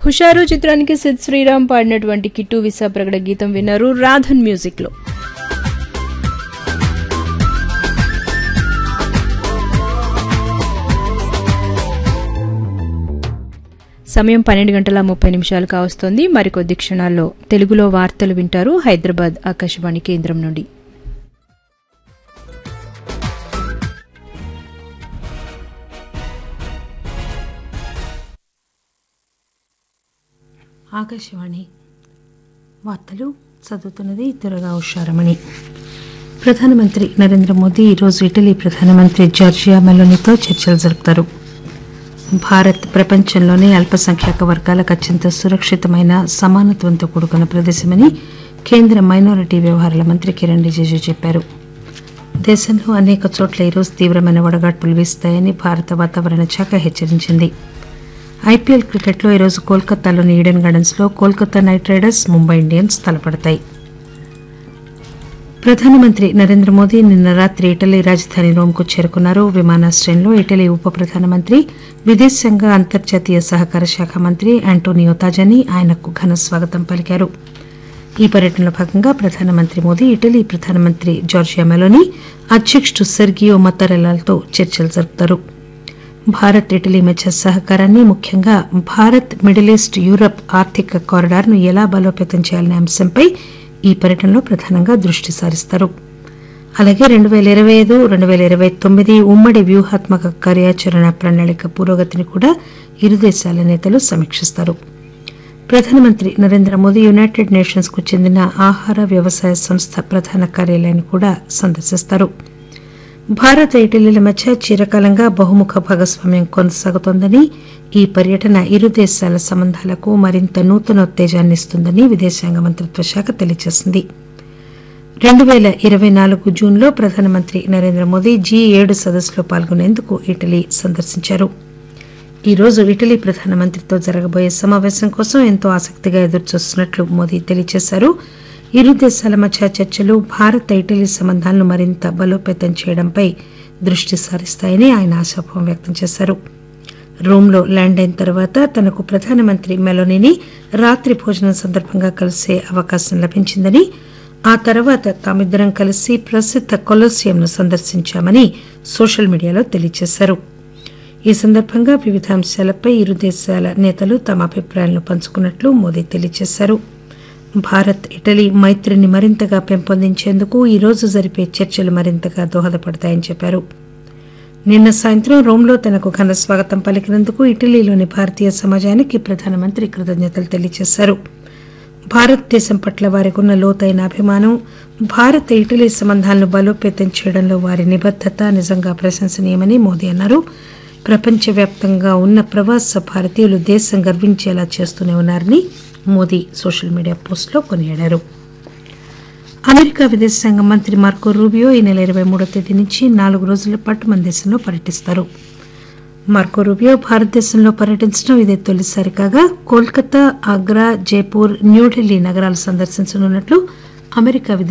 హుషారు చిత్రానికి సిద్ శ్రీరామ్ పాడినటువంటి కిట్టు విసా ప్రగడ గీతం విన్నారు రాధన్ మ్యూజిక్ లో సమయం పన్నెండు గంటల ముప్పై నిమిషాలు కావస్తోంది మరికొద్ది క్షణాల్లో తెలుగులో వార్తలు వింటారు హైదరాబాద్ ఆకాశవాణి కేంద్రం నుండి ఆకాశవాణి వార్తలు చదువుతున్నది దురగా ఉషారమణి ప్రధానమంత్రి నరేంద్ర మోదీ ఈరోజు ఇటలీ ప్రధానమంత్రి జార్జియా మెలోనితో చర్చలు జరుపుతారు భారత్ ప్రపంచంలోనే అల్పసంఖ్యాక వర్గాలకు అత్యంత సురక్షితమైన సమానత్వంతో కూడుకున్న ప్రదేశమని కేంద్ర మైనారిటీ వ్యవహారాల మంత్రి కిరణ్ రిజిజు చెప్పారు దేశంలో అనేక చోట్ల ఈరోజు తీవ్రమైన వడగాడ్పులు వీస్తాయని భారత వాతావరణ శాఖ హెచ్చరించింది ఐపీఎల్ క్రికెట్లో ఈరోజు కోల్కతాలోని ఈడెన్ గార్డెన్స్ లో కోల్కతా నైట్ రైడర్స్ ముంబై ఇండియన్స్ తలపడతాయి ప్రధానమంత్రి నరేంద్ర మోదీ నిన్న రాత్రి ఇటలీ రాజధాని రోమ్కు చేరుకున్నారు విమానాశ్రయంలో ఇటలీ ఉప ప్రధానమంత్రి విదేశాంగ అంతర్జాతీయ సహకార శాఖ మంత్రి ఆంటోనియో తాజాని ఆయనకు ఘన స్వాగతం పలికారు ఈ పర్యటనలో భాగంగా ప్రధానమంత్రి మోదీ ఇటలీ ప్రధానమంత్రి జార్జియా మెలోని అధ్యక్షుడు సెర్గియో మత్తరెల్లాలతో చర్చలు జరుపుతారు భారత్ ఇటలీ మధ్య సహకారాన్ని ముఖ్యంగా భారత్ మిడిల్ ఈస్ట్ యూరప్ ఆర్థిక కారిడార్ ను ఎలా బలోపేతం చేయాలనే అంశంపై ఈ పర్యటనలో ప్రధానంగా దృష్టి సారిస్తారు అలాగే రెండు పేల ఇరవై ఐదు రెండు పేల ఇరవై తొమ్మిది ఉమ్మడి వ్యూహాత్మక కార్యాచరణ ప్రణాళిక పురోగతిని కూడా ఇరు దేశాల నేతలు సమీక్షిస్తారు ప్రధానమంత్రి నరేంద్ర మోదీ యునైటెడ్ నేషన్స్ కు చెందిన ఆహార వ్యవసాయ సంస్థ ప్రధాన కార్యాలయాన్ని కూడా సందర్శిస్తారు భారత్ ఇటలీల మధ్య చిరకాలంగా బహుముఖ భాగస్వామ్యం కొనసాగుతోందని ఈ పర్యటన ఇరు దేశాల సంబంధాలకు మరింత నూతనోత్తేజాన్ని ఇస్తుందని విదేశాంగ మంత్రిత్వ శాఖ తెలియజేసింది రెండు పేల ఇరవై నాలుగు జూన్లో ప్రధానమంత్రి నరేంద్ర మోదీ జీ ఏడు సదస్సులో పాల్గొనేందుకు ఇటలీ సందర్శించారు ఈ రోజు ఇటలీ ప్రధానమంత్రితో జరగబోయే సమావేశం కోసం ఎంతో ఆసక్తిగా ఎదురుచూస్తున్నట్లు మోదీ తెలియజేశారు ఇరు దేశాల మధ్య చర్చలు భారత్ ఇటలీ సంబంధాలను మరింత బలోపేతం చేయడంపై దృష్టి సారిస్తాయని ఆయన ఆశాభావం వ్యక్తం చేశారు రోమ్లో ల్యాండ్ అయిన తర్వాత తనకు ప్రధానమంత్రి మెలోనీని రాత్రి భోజనం సందర్భంగా కలిసే అవకాశం లభించిందని ఆ తర్వాత తామిద్దరం కలిసి ప్రసిద్ధ కొలోసియంను సందర్శించామని సోషల్ మీడియాలో తెలియజేశారు ఈ సందర్భంగా వివిధ అంశాలపై ఇరు దేశాల నేతలు తమ అభిప్రాయాలను పంచుకున్నట్లు మోదీ తెలియజేశారు భారత్ ఇటలీ మైత్రిని మరింతగా పెంపొందించేందుకు ఈ రోజు జరిపే చర్చలు మరింతగా దోహదపడతాయని చెప్పారు నిన్న సాయంత్రం రోమ్లో తనకు ఘన స్వాగతం పలికినందుకు ఇటలీలోని భారతీయ సమాజానికి ప్రధానమంత్రి కృతజ్ఞతలు తెలియజేశారు భారతదేశం పట్ల వారికి ఉన్న లోతైన అభిమానం భారత్ ఇటలీ సంబంధాలను బలోపేతం చేయడంలో వారి నిబద్దత నిజంగా ప్రశంసనీయమని మోదీ అన్నారు ప్రపంచవ్యాప్తంగా ఉన్న ప్రవాస భారతీయులు దేశం గర్వించేలా చేస్తూనే ఉన్నారని మోదీ సోషల్ మీడియా పోస్టులో కొనియాడారు అమెరికా విదేశాంగ మంత్రి మార్కో రూబియో ఈ నెల ఇరవై మూడో తేదీ నుంచి నాలుగు రోజుల పాటు మన దేశంలో పర్యటిస్తారు మార్కో రూబియో భారతదేశంలో పర్యటించడం ఇదే తొలిసారి కాగా కోల్కతా ఆగ్రా జైపూర్ న్యూఢిల్లీ నగరాలు సందర్శించనున్నట్లు అమెరికా